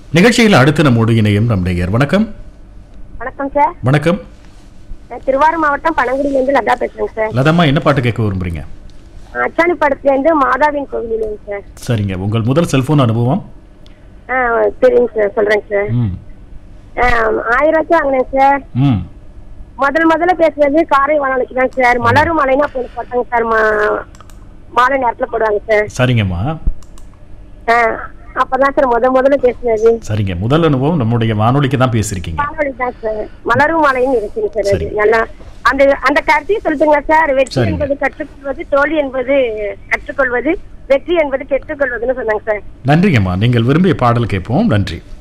நிகழ்ச்சியில் அடுத்து நம்மோடு இணையும் நம் நேயர் வணக்கம் வணக்கம் சார் வணக்கம் நான் திருவாரூர் மாவட்டம் பனங்குடியிலேருந்து லதா பேசுறேங்க சார் லதம்மா என்ன பாட்டு கேட்க விரும்புறீங்க அச்சாணி படத்துலேருந்து மாதாவின் கோவிலேங்க சார் சரிங்க உங்கள் முதல் செல்போன் அனுபவம் ஆ சரிங்க சார் சொல்றேங்க சார் ம் ஆ, ஆயிரம் ரூபாய்க்கு வாங்கினேன் சார் ம் முதல் முதல்ல பேசுறது காரை வானொலிக்கு தான் சார் மலரும் மலைனா போட்டு போட்டாங்க சார் மா- மாலை நேரத்தில் போடுவாங்க சார் சரிங்கம்மா ஆ, அப்பதான் சார் முத முதல்ல பேசுனது சரிங்க முதல் அனுபவம் நம்முடைய வானொலிக்கு தான் பேசியிருக்கீங்க வானொலி தான் சார் மலரும் மலைன்னு இருக்குங்க சார் சரி. அது நல்லா அந்த அந்த கருத்தையும் சொல்லிட்டுங்களா சார் வெற்றி சரிங்க. என்பது கற்றுக்கொள்வது தோல்வி என்பது கற்றுக்கொள்வது வெற்றி என்பது கெட்டுக்கொள்வதுன்னு சொன்னாங்க சார் நன்றிங்கம்மா நீங்கள் விரும்பிய பாடல் கேட்போம் நன்றி